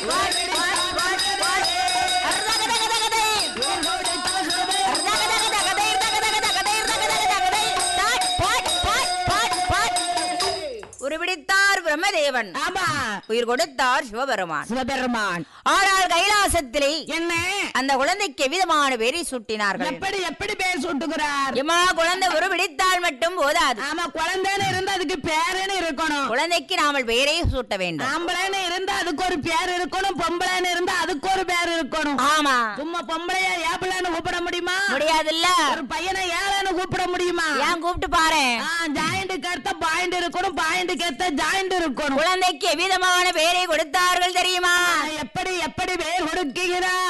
உருவிடித்தார் பிரம்மதேவன் ஆமா உயிர் கொடுத்தார் சிவபெருமான் சிவபெருமான் ஆனால் கைலாசத்திலே என்ன அந்த குழந்தைக்கு எவ்விதமான பேரை சூட்டினார்கள் எப்படி எப்படி பேர் சுட்டுகிறார் எம்மா குழந்தை உருவிடித்தால் மட்டும் போதாது ஆமா குழந்தைன்னு இருந்தா அதுக்கு பேருன்னு இருக்கணும் குழந்தைக்கு நாமல் பெயரை சூட்ட வேண்டும் ஆம்பளைன்னு இருந்தா அதுக்கு ஒரு பேர் இருக்கணும் பொம்பளைன்னு இருந்தா அதுக்கு ஒரு பேர் இருக்கணும் ஆமா சும்மா பொம்பளைய ஏப்பிள்ளைன்னு கூப்பிட முடியுமா முடியாதுல்ல ஒரு பையனை ஏழைன்னு கூப்பிட முடியுமா ஏன் கூப்பிட்டு பாரு ஜாயிண்ட் கருத்த பாயிண்ட் இருக்கணும் பாயிண்ட் கருத்த ஜாயிண்ட் இருக்கணும் குழந்தைக்கு எவ்விதமான பெயரை கொடுத்தார்கள் தெரியுமா எப்படி எப்படி பேர் கொடுக்கிறார்